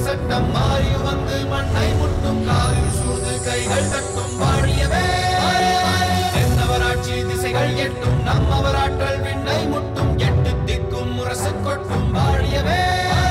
சட்டம் மாறி வந்து மண்ணை முட்டும் காலில் சூழ்ந்து கைகள் தட்டும் வாழியவே தென்னவராட்சி திசைகள் எட்டும் நம்மவராற்றல் விண்ணை முட்டும் எட்டு திக்கும் முரசு கொட்டும் வாழியவே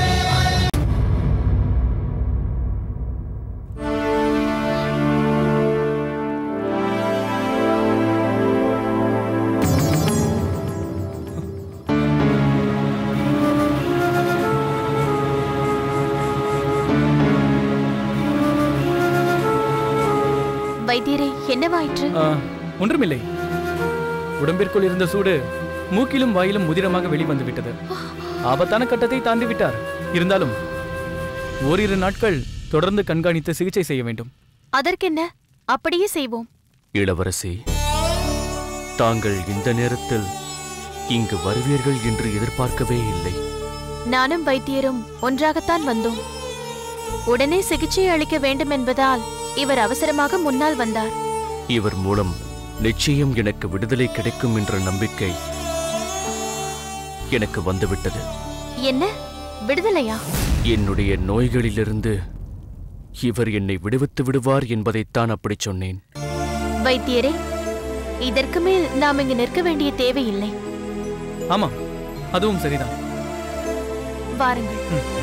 வைத்தியரே என்னவாயிற்று ஆ, ஒன்றுமில்லை உடம்பிற்குள் இருந்த சூடு மூக்கிலும் வாயிலும் முதிரமாக வெளிவந்து விட்டது ஆபத்தான கட்டத்தை தாண்டி விட்டார் இருந்தாலும் ஓரிரு நாட்கள் தொடர்ந்து கண்காணித்து சிகிச்சை செய்ய வேண்டும் அதற்கென்ன அப்படியே செய்வோம் இளவரசி தாங்கள் இந்த நேரத்தில் இங்கு வருவீர்கள் என்று எதிர்பார்க்கவே இல்லை நானும் வைத்தியரும் ஒன்றாகத்தான் வந்தோம் உடனே சிகிச்சை அளிக்க வேண்டும் என்பதால் இவர் அவசரமாக முன்னால் வந்தார் இவர் மூலம் நிச்சயம் எனக்கு விடுதலை கிடைக்கும் என்ற நம்பிக்கை எனக்கு வந்துவிட்டது என்ன விடுதலையா என்னுடைய நோய்களிலிருந்து இவர் என்னை விடுவித்து விடுவார் என்பதைத்தான் அப்படிச் சொன்னேன் வைத்தியரே இதற்கு மேல் நாம் இங்கு நிற்க வேண்டிய தேவையில்லை ஆமாம் அதுவும் சரிதான் வாருங்கள்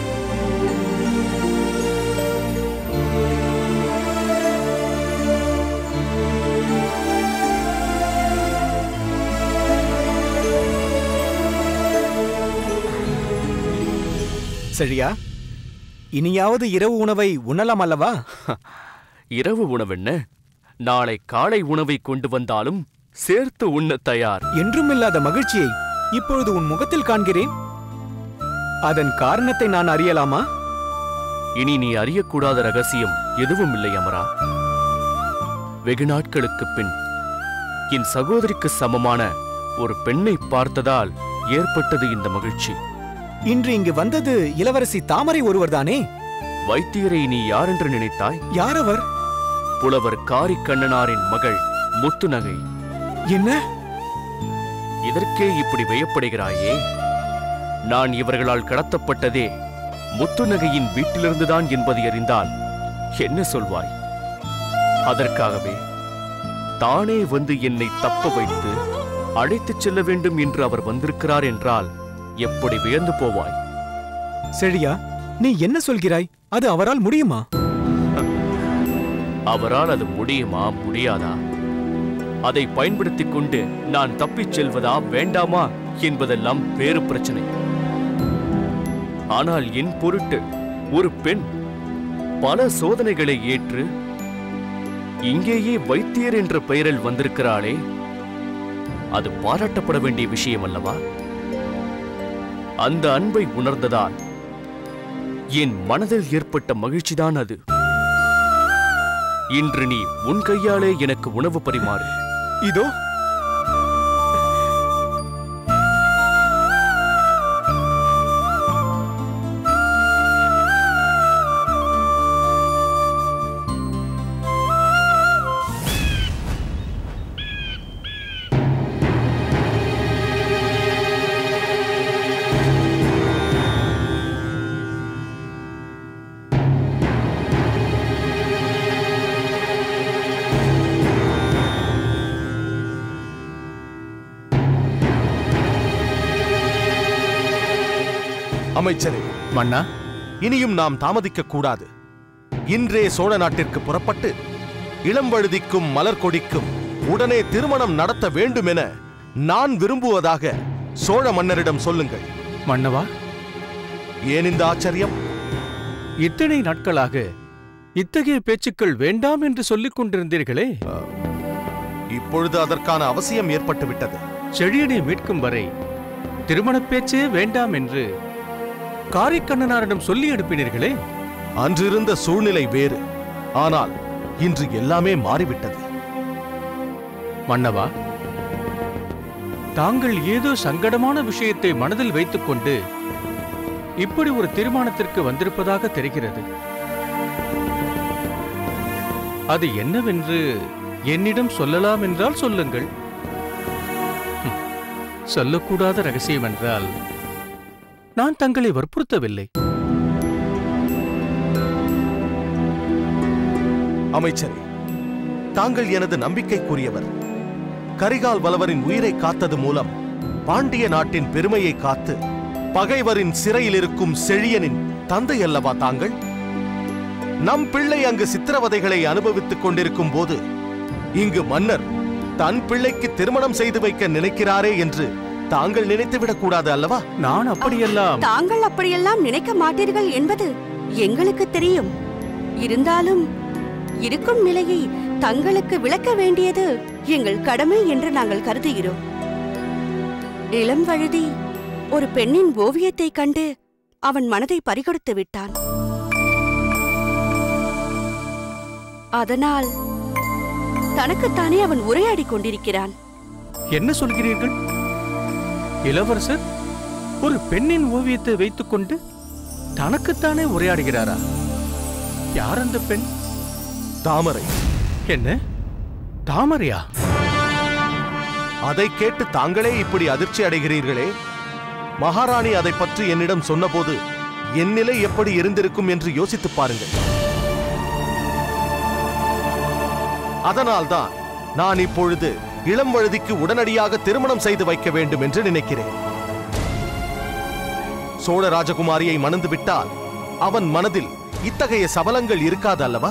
சரியா இனியாவது இரவு உணவை உண்ணலாம் அல்லவா இரவு உணவென்ன நாளை காலை உணவை கொண்டு வந்தாலும் சேர்த்து உண்ண தயார் என்றுமில்லாத மகிழ்ச்சியை இப்பொழுது உன் முகத்தில் காண்கிறேன் அதன் காரணத்தை நான் அறியலாமா இனி நீ அறியக்கூடாத ரகசியம் எதுவும் இல்லை அமரா வெகு நாட்களுக்குப் பின் என் சகோதரிக்கு சமமான ஒரு பெண்ணை பார்த்ததால் ஏற்பட்டது இந்த மகிழ்ச்சி இன்று இங்கு வந்தது இளவரசி தாமரை ஒருவர்தானே வைத்தியரை நீ யாரென்று நினைத்தாய் யார் அவர் புலவர் காரிக்கண்ணனாரின் மகள் முத்துநகை என்ன இதற்கே இப்படி வியப்படுகிறாயே நான் இவர்களால் கடத்தப்பட்டதே முத்துநகையின் வீட்டிலிருந்துதான் என்பதை அறிந்தால் என்ன சொல்வாய் அதற்காகவே தானே வந்து என்னை தப்ப வைத்து அழைத்துச் செல்ல வேண்டும் என்று அவர் வந்திருக்கிறார் என்றால் எப்படி வியந்து போவாய் செழியா நீ என்ன சொல்கிறாய் அது அவரால் முடியுமா அவரால் அது முடியுமா முடியாதா அதை பயன்படுத்திக் கொண்டு நான் தப்பிச் செல்வதா வேண்டாமா என்பதெல்லாம் வேறு பிரச்சனை ஆனால் என் பொருட்டு ஒரு பெண் பல சோதனைகளை ஏற்று இங்கேயே வைத்தியர் என்ற பெயரில் வந்திருக்கிறாளே அது பாராட்டப்பட வேண்டிய விஷயம் அல்லவா அந்த அன்பை உணர்ந்ததால் என் மனதில் ஏற்பட்ட மகிழ்ச்சிதான் அது இன்று நீ உன் கையாலே எனக்கு உணவு பரிமாறு இதோ அமைச்சரே மன்னா இனியும் நாம் தாமதிக்க கூடாது இன்றே சோழ நாட்டிற்கு புறப்பட்டு இளம்வழுதிக்கும் மலர்கொடிக்கும் உடனே திருமணம் நடத்த வேண்டும் என நான் விரும்புவதாக சோழ மன்னரிடம் சொல்லுங்கள் மன்னவா ஏன் இந்த ஆச்சரியம் இத்தனை நாட்களாக இத்தகைய பேச்சுக்கள் வேண்டாம் என்று சொல்லிக் கொண்டிருந்தீர்களே இப்பொழுது அதற்கான அவசியம் ஏற்பட்டு விட்டது செழியனை மீட்கும் வரை திருமணப் பேச்சே வேண்டாம் என்று காரிக்கண்ணனாரிடம் சொல்லி அனுப்பினீர்களே அன்றிருந்த சூழ்நிலை வேறு ஆனால் இன்று எல்லாமே மாறிவிட்டது மன்னவா தாங்கள் ஏதோ சங்கடமான விஷயத்தை மனதில் வைத்துக்கொண்டு இப்படி ஒரு தீர்மானத்திற்கு வந்திருப்பதாக தெரிகிறது அது என்னவென்று என்னிடம் சொல்லலாம் என்றால் சொல்லுங்கள் ஹம், சொல்லக்கூடாத ரகசியம் என்றால் நான் தங்களை வற்புறுத்தவில்லை அமைச்சரே தாங்கள் எனது நம்பிக்கைக்குரியவர் கரிகால் வலவரின் உயிரை காத்தது மூலம் பாண்டிய நாட்டின் பெருமையை காத்து பகைவரின் சிறையில் இருக்கும் செழியனின் தந்தை அல்லவா தாங்கள் நம் பிள்ளை அங்கு சித்திரவதைகளை அனுபவித்துக் கொண்டிருக்கும் போது இங்கு மன்னர் தன் பிள்ளைக்கு திருமணம் செய்து வைக்க நினைக்கிறாரே என்று தாங்கள் நினைத்துவிடக் கூடாது அல்லவா நான் அப்படியெல்லாம் தாங்கள் அப்படியெல்லாம் நினைக்க மாட்டீர்கள் என்பது எங்களுக்கு தெரியும் இருந்தாலும் இருக்கும் நிலையை தங்களுக்கு விளக்க வேண்டியது எங்கள் கடமை என்று நாங்கள் கருதுகிறோம் இளம் வழுதி ஒரு பெண்ணின் ஓவியத்தை கண்டு அவன் மனதை பறிகொடுத்து விட்டான் அதனால் தனக்குத்தானே அவன் உரையாடிக் கொண்டிருக்கிறான் என்ன சொல்கிறீர்கள் இளவரசர் ஒரு பெண்ணின் ஓவியத்தை வைத்துக்கொண்டு தனக்குத்தானே உரையாடுகிறாரா யார் அந்த பெண் தாமரை என்ன தாமரையா அதை கேட்டு தாங்களே இப்படி அதிர்ச்சி அடைகிறீர்களே மகாராணி அதை பற்றி என்னிடம் சொன்னபோது என் நிலை எப்படி இருந்திருக்கும் என்று யோசித்துப் பாருங்கள் அதனால்தான் நான் இப்பொழுது இளம் வழுதிக்கு உடனடியாக திருமணம் செய்து வைக்க வேண்டும் என்று நினைக்கிறேன் சோழ ராஜகுமாரியை மணந்து விட்டால் அவன் மனதில் இத்தகைய சபலங்கள் இருக்காது அல்லவா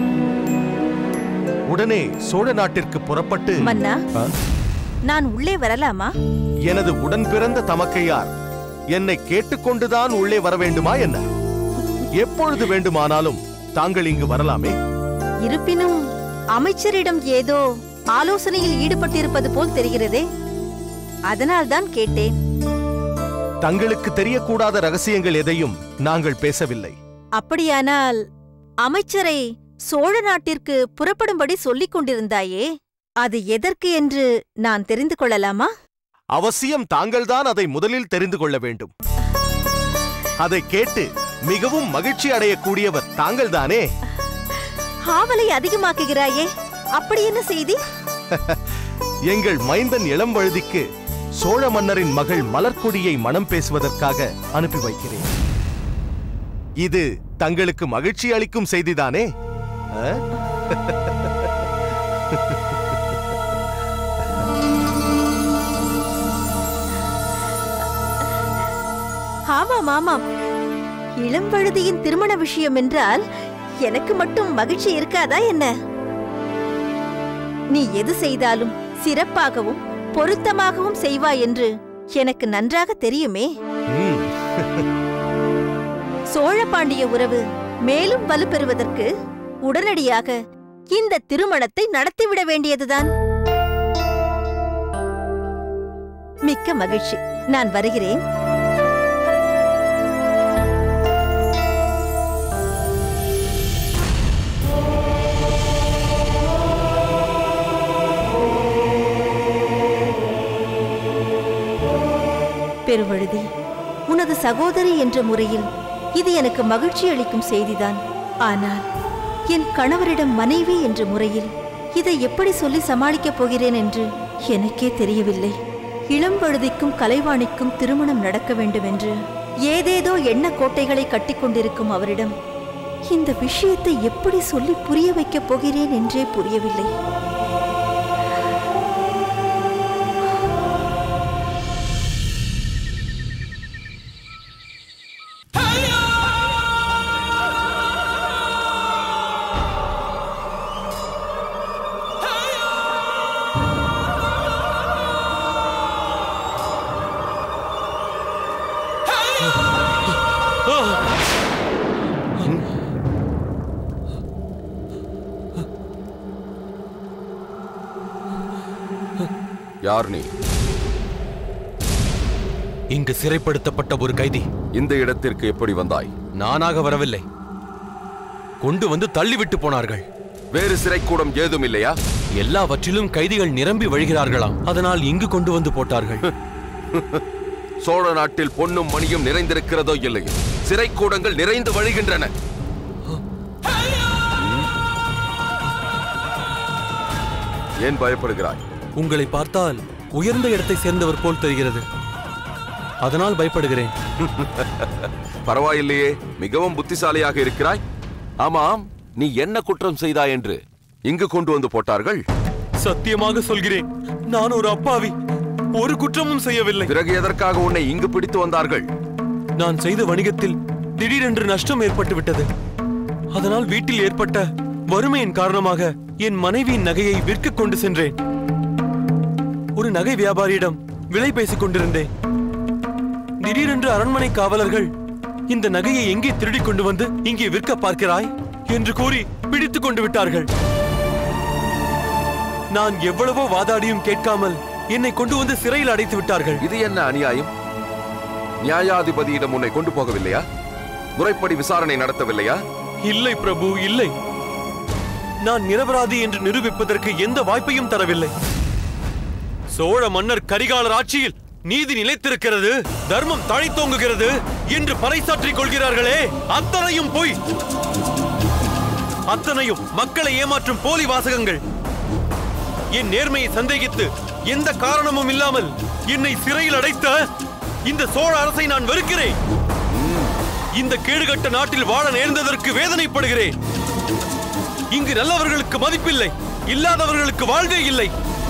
உடனே சோழ நாட்டிற்கு புறப்பட்டு மன்னா ஆ? நான் உள்ளே வரலாமா எனது உடன் பிறந்த தமக்கையார் என்னை கேட்டுக்கொண்டுதான் உள்ளே வர வேண்டுமா என்ன எப்பொழுது வேண்டுமானாலும் தாங்கள் இங்கு வரலாமே இருப்பினும் அமைச்சரிடம் ஏதோ ஆலோசனையில் ஈடுபட்டிருப்பது போல் தெரிகிறதே அதனால்தான் கேட்டேன் தங்களுக்கு தெரியக்கூடாத ரகசியங்கள் எதையும் நாங்கள் பேசவில்லை அப்படியானால் அமைச்சரை சோழ நாட்டிற்கு புறப்படும்படி சொல்லிக் கொண்டிருந்தாயே அது எதற்கு என்று நான் தெரிந்து கொள்ளலாமா அவசியம் தாங்கள்தான் அதை முதலில் தெரிந்து கொள்ள வேண்டும் அதை கேட்டு மிகவும் மகிழ்ச்சி அடையக்கூடியவர் தாங்கள்தானே ஆவலை அதிகமாக்குகிறாயே அப்படி என்ன செய்தி எங்கள் மைந்தன் இளம்வழுதிக்கு சோழ மன்னரின் மகள் மலர்க்கொடியை மனம் பேசுவதற்காக அனுப்பி வைக்கிறேன் இது தங்களுக்கு மகிழ்ச்சி அளிக்கும் செய்திதானே ஆ? ஆமாம் ஆமாம் இளம்பழுதியின் திருமண விஷயம் என்றால் எனக்கு மட்டும் மகிழ்ச்சி இருக்காதா என்ன நீ எது செய்தாலும் சிறப்பாகவும் பொருத்தமாகவும் செய்வாய் என்று எனக்கு நன்றாக தெரியுமே ம், சோழ பாண்டிய உறவு மேலும் வலுப்பெறுவதற்கு உடனடியாக இந்த திருமணத்தை நடத்திவிட வேண்டியதுதான் மிக்க மகிழ்ச்சி நான் வருகிறேன் பெருவழுதி உனது சகோதரி என்ற முறையில் இது எனக்கு மகிழ்ச்சி அளிக்கும் செய்திதான் ஆனால் என் கணவரிடம் மனைவி என்ற முறையில் இதை எப்படி சொல்லி சமாளிக்கப் போகிறேன் என்று எனக்கே தெரியவில்லை இளம்பழுதிக்கும் கலைவாணிக்கும் திருமணம் நடக்க வேண்டும் என்று ஏதேதோ எண்ண கோட்டைகளை கட்டிக்கொண்டிருக்கும் அவரிடம் இந்த விஷயத்தை எப்படி சொல்லி புரிய வைக்கப் போகிறேன் என்றே புரியவில்லை யார் நீ இங்கு சிறைப்படுத்தப்பட்ட ஒரு கைதி இந்த இடத்திற்கு எப்படி வந்தாய் நானாக வரவில்லை கொண்டு வந்து தள்ளிவிட்டு போனார்கள் வேறு சிறைக்கூடம் ஏதும் இல்லையா எல்லாவற்றிலும் கைதிகள் நிரம்பி வழிகிறார்களாம் அதனால் இங்கு கொண்டு வந்து போட்டார்கள் சோழ நாட்டில் பொன்னும் மணியும் நிறைந்திருக்கிறதோ இல்லையோ சிறைக்கூடங்கள் நிறைந்து வழிகின்றன ஏன் பயப்படுகிறாய் உங்களை பார்த்தால் உயர்ந்த இடத்தை சேர்ந்தவர் போல் தெரிகிறது அதனால் பயப்படுகிறேன் பரவாயில்லையே மிகவும் புத்திசாலியாக இருக்கிறாய் ஆமாம் நீ என்ன குற்றம் செய்தாய் என்று இங்கு கொண்டு வந்து போட்டார்கள் சத்தியமாக சொல்கிறேன் நான் ஒரு அப்பாவி ஒரு குற்றமும் செய்யவில்லை பிறகு எதற்காக உன்னை இங்கு பிடித்து வந்தார்கள் நான் செய்த வணிகத்தில் திடீரென்று நஷ்டம் ஏற்பட்டு விட்டது அதனால் வீட்டில் ஏற்பட்ட வறுமையின் காரணமாக என் மனைவியின் நகையை விற்க கொண்டு சென்றேன் ஒரு நகை வியாபாரியிடம் விலை பேசிக் கொண்டிருந்தேன் திடீரென்று அரண்மனை காவலர்கள் இந்த நகையை எங்கே திருடிக் கொண்டு வந்து இங்கே விற்க பார்க்கிறாய் என்று கூறி பிடித்துக் கொண்டு விட்டார்கள் நான் எவ்வளவோ வாதாடியும் கேட்காமல் என்னை கொண்டு வந்து சிறையில் அடைத்து விட்டார்கள் இது என்ன அநியாயம் நியாயாதிபதியிடம் உன்னை கொண்டு போகவில்லையா முறைப்படி விசாரணை நடத்தவில்லையா இல்லை பிரபு இல்லை நான் நிரபராதி என்று நிரூபிப்பதற்கு எந்த வாய்ப்பையும் தரவில்லை சோழ மன்னர் கரிகாலர் ஆட்சியில் நீதி நிலைத்திருக்கிறது தர்மம் தழைத்தோங்குகிறது என்று பறைசாற்றிக் கொள்கிறார்களே அத்தனையும் பொய் அத்தனையும் மக்களை ஏமாற்றும் போலி வாசகங்கள் என் நேர்மையை சந்தேகித்து எந்த காரணமும் இல்லாமல் என்னை சிறையில் அடைத்த இந்த சோழ அரசை நான் வெறுக்கிறேன் இந்த கேடுகட்ட நாட்டில் வாழ நேர்ந்ததற்கு வேதனைப்படுகிறேன் இங்கு நல்லவர்களுக்கு மதிப்பில்லை இல்லாதவர்களுக்கு வாழ்வே இல்லை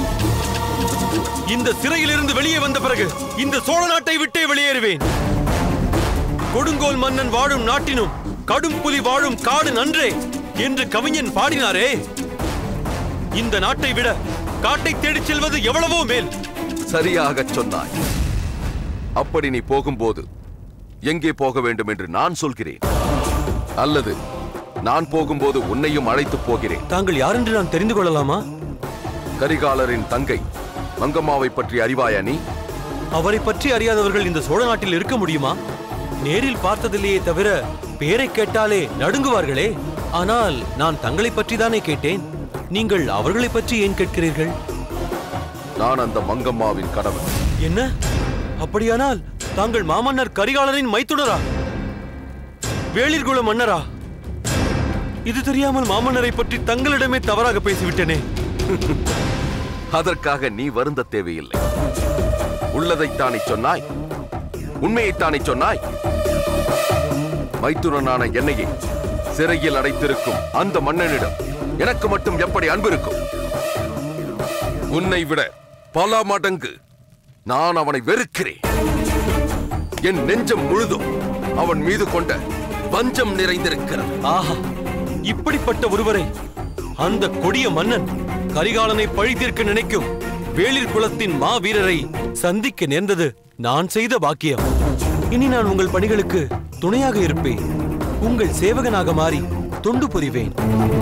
இந்த சிறையிலிருந்து வெளியே வந்த பிறகு இந்த சோழ நாட்டை விட்டே வெளியேறுவேன் கொடுங்கோல் மன்னன் வாழும் நாட்டினும் கடும் புலி வாழும் காடு நன்றே என்று கவிஞன் பாடினாரே இந்த நாட்டை விட காட்டை தேடிச் செல்வது எவ்வளவோ மேல் சரியாகச் சொன்னாய் அப்படி நீ போகும்போது எங்கே போக வேண்டும் என்று நான் சொல்கிறேன் அல்லது நான் போகும்போது உன்னையும் அழைத்துப் போகிறேன் தாங்கள் யார் என்று நான் தெரிந்து கொள்ளலாமா கரிகாலரின் தங்கை மங்கம்மாவை பற்றி அறிவாயா நீ அவரை பற்றி அறியாதவர்கள் இந்த சோழ நாட்டில் இருக்க முடியுமா நேரில் பார்த்ததில்லையே தவிர பேரை கேட்டாலே நடுங்குவார்களே ஆனால் நான் தங்களை பற்றி தானே கேட்டேன் நீங்கள் அவர்களை பற்றி ஏன் கேட்கிறீர்கள் நான் அந்த மங்கம்மாவின் கணவன் என்ன அப்படியானால் தாங்கள் மாமன்னர் கரிகாலரின் மைத்துனரா வேளிர்குல மன்னரா இது தெரியாமல் மாமன்னரை பற்றி தங்களிடமே தவறாக பேசிவிட்டேனே அதற்காக நீ வருந்த தேவையில்லை உள்ளதைத்தானே சொன்னாய் உண்மையைத்தானே சொன்னாய் மைத்துனனான என்னையே சிறையில் அடைத்திருக்கும் அந்த மன்னனிடம் எனக்கு மட்டும் எப்படி அன்பு இருக்கும் உன்னை விட பல மடங்கு நான் அவனை வெறுக்கிறேன் என் நெஞ்சம் முழுதும் அவன் மீது கொண்ட வஞ்சம் நிறைந்திருக்கிறது ஆஹா இப்படிப்பட்ட ஒருவரை அந்த கொடிய மன்னன் கரிகாலனை பழி தீர்க்க நினைக்கும் வேளிர் குலத்தின் மாவீரரை சந்திக்க நேர்ந்தது நான் செய்த பாக்கியம் இனி நான் உங்கள் பணிகளுக்கு துணையாக இருப்பேன் உங்கள் சேவகனாக மாறி தொண்டு புரிவேன்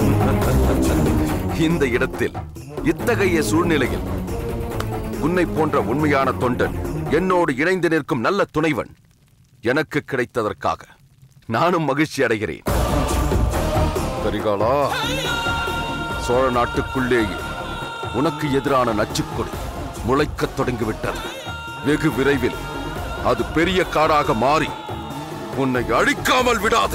இந்த இடத்தில் இத்தகைய சூழ்நிலையில் உன்னை போன்ற உண்மையான தொண்டன் என்னோடு இணைந்து நிற்கும் நல்ல துணைவன் எனக்கு கிடைத்ததற்காக நானும் மகிழ்ச்சி அடைகிறேன் கரிகாலா சோழ நாட்டுக்குள்ளேயே உனக்கு எதிரான நச்சுக்கொடி முளைக்கத் தொடங்கிவிட்டது வெகு விரைவில் அது பெரிய காடாக மாறி உன்னை அழிக்காமல் விடாது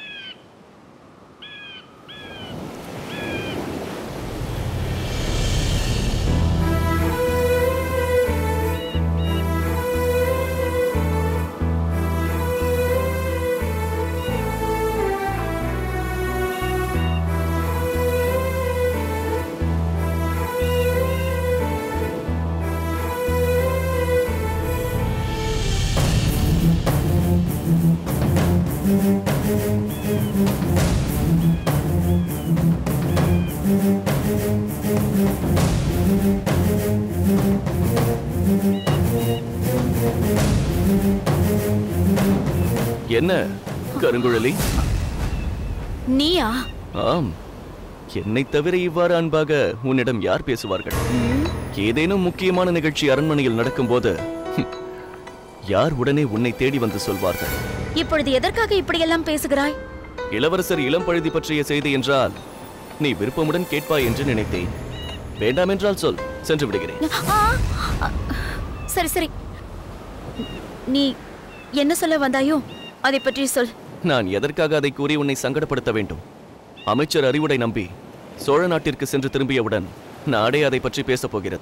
என்ன கருங்குழலி நீயா ஆம் என்னை தவிர இவ்வாறு அன்பாக உன்னிடம் யார் பேசுவார்கள் ஏதேனும் முக்கியமான நிகழ்ச்சி அரண்மனையில் நடக்கும்போது ஹம், யார் உடனே உன்னை தேடி வந்து சொல்வார்கள் இப்பொழுது எதற்காக இப்படியெல்லாம் பேசுகிறாய் இளவரசர் இளம் பழுதி பற்றிய செய்தி என்றால் நீ விருப்பமுடன் கேட்பாய் என்று நினைத்தேன் வேண்டாம் என்றால் சொல் சென்று விடுகிறேன் ஆ! சரி சரி நீ என்ன சொல்ல வந்தாயோ அதை பற்றி சொல் நான் எதற்காக அதை கூறி உன்னை சங்கடப்படுத்த வேண்டும் அமைச்சர் அறிவுடை நம்பி சோழ நாட்டிற்கு சென்று திரும்பியவுடன் நாடே அதை பற்றி பேசப் போகிறது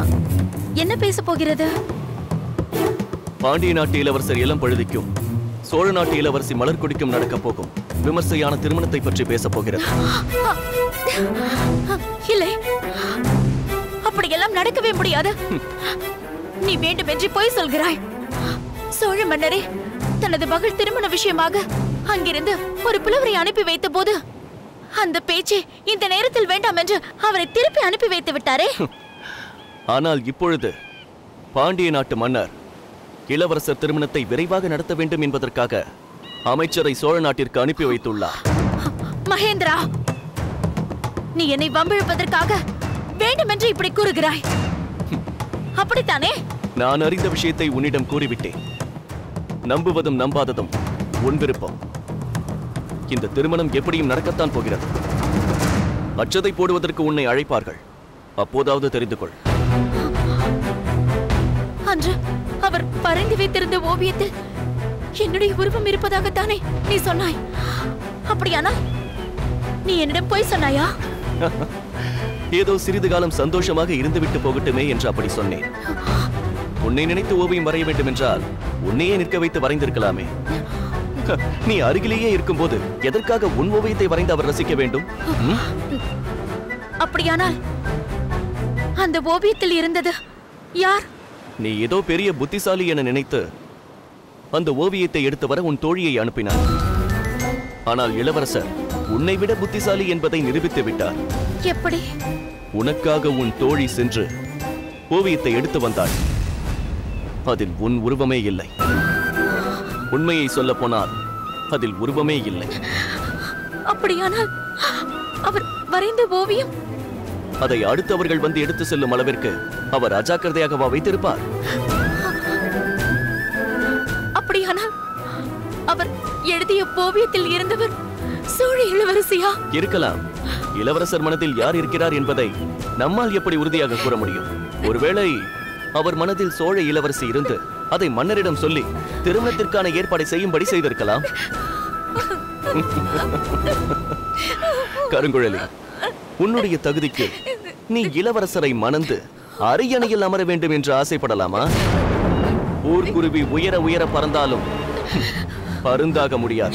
என்ன பேச போகிறது பாண்டிய நாட்டு இளவரசர் இளம் பழுதிக்கும் சோழ நாட்டு இளவரசி மலர்கொடிக்கும் நடக்கப் போகும் விமர்சையான திருமணத்தை பற்றி பேசப் போகிறது இல்லை அப்படியெல்லாம் நடக்கவே முடியாது நீ வேண்டுமென்று பொய் சொல்கிறாய் சோழ மன்னரே தனது மகள் திருமண விஷயமாக அங்கிருந்து ஒரு புலவரை அனுப்பி வைத்த போது அந்த பேச்சு இந்த நேரத்தில் வேண்டாம் என்று அவரை திருப்பி அனுப்பி வைத்து விட்டாரே ஆனால் இப்பொழுது பாண்டிய நாட்டு மன்னர் இளவரசர் திருமணத்தை விரைவாக நடத்த வேண்டும் என்பதற்காக அமைச்சரை சோழ நாட்டிற்கு அனுப்பி வைத்துள்ளார் மகேந்திரா நீ என்னை வம்பிழுப்பதற்காக வேண்டுமென்று இப்படி கூறுகிறாய் அப்படித்தானே நான் அறிந்த விஷயத்தை உன்னிடம் கூறிவிட்டேன் நம்புவதும் நம்பாததும் உன் விருப்பம் இந்த திருமணம் எப்படியும் நடக்கத்தான் போகிறது அச்சதை போடுவதற்கு உன்னை அழைப்பார்கள் அப்போதாவது தெரிந்து கொள் அன்று அவர் பறந்து வைத்திருந்த ஓவியத்தில் என்னுடைய உருவம் இருப்பதாகத்தானே நீ சொன்னாய் அப்படியானால் நீ என்னிடம் போய் சொன்னாயா ஏதோ சிறிது காலம் சந்தோஷமாக இருந்துவிட்டு போகட்டுமே என்று அப்படி சொன்னேன் உன்னை நினைத்து ஓவியம் வரைய வேண்டும் என்றால் உன்னையே நிற்க வைத்து வரைந்திருக்கலாமே ஹ, நீ அருகிலேயே இருக்கும்போது எதற்காக உன் ஓவியத்தை வரைந்து அவர் ரசிக்க வேண்டும் ம்? அப்படியானால் அந்த ஓவியத்தில் இருந்தது யார் நீ ஏதோ பெரிய புத்திசாலி என நினைத்து அந்த ஓவியத்தை எடுத்து வர உன் தோழியை அனுப்பினார் ஆனால் இளவரசர் உன்னை விட புத்திசாலி என்பதை நிரூபித்து விட்டார் எப்படி உனக்காக உன் தோழி சென்று ஓவியத்தை எடுத்து வந்தாள் அதில் உன் உருவமே இல்லை உண்மையை சொல்ல போனால் அதில் உருவமே இல்லை அப்படியானால் அவர் வரைந்த ஓவியம் அதை அடுத்தவர்கள் வந்து எடுத்து செல்லும் அளவிற்கு அவர் அஜாக்கிரதையாகவா வைத்திருப்பார் அப்படியானால் அவர் எழுதிய ஓவியத்தில் இருந்தவர் சோழ இளவரசியா இருக்கலாம் இளவரசர் மனதில் யார் இருக்கிறார் என்பதை நம்மால் எப்படி உறுதியாக கூற முடியும் ஒருவேளை அவர் மனதில் சோழ இளவரசி இருந்து அதை மன்னரிடம் சொல்லி திருமணத்திற்கான ஏற்பாடை செய்யும்படி செய்திருக்கலாம் கருங்குழலி உன்னுடைய தகுதிக்கு நீ இளவரசரை மணந்து அரியணையில் அமர வேண்டும் என்று ஆசைப்படலாமா ஊர்க்குருவி உயர உயர பறந்தாலும் பருந்தாக முடியாது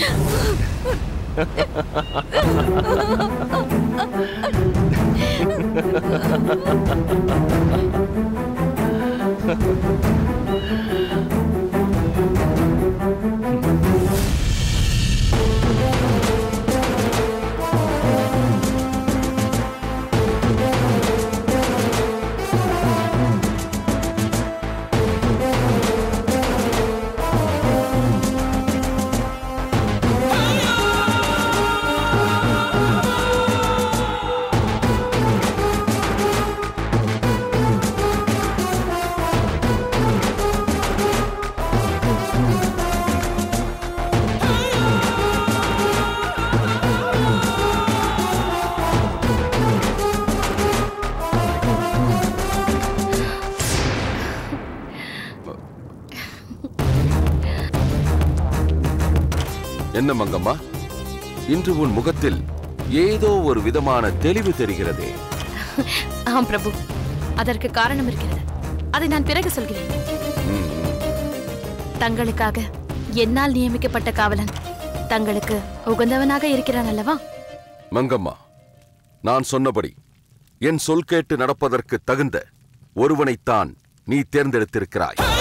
என்ன மங்கம்மா இன்று உன் முகத்தில் ஏதோ ஒரு விதமான தெளிவு தெரிகிறதே ஆம் பிரபு அதற்கு காரணம் இருக்கிறது அதை நான் பிறகு சொல்கிறேன் ம், ம். தங்களுக்காக என்னால் நியமிக்கப்பட்ட காவலன் தங்களுக்கு உகந்தவனாக இருக்கிறான் அல்லவா மங்கம்மா நான் சொன்னபடி என் சொல் கேட்டு நடப்பதற்கு தகுந்த ஒருவனைத்தான் நீ தேர்ந்தெடுத்திருக்கிறாய்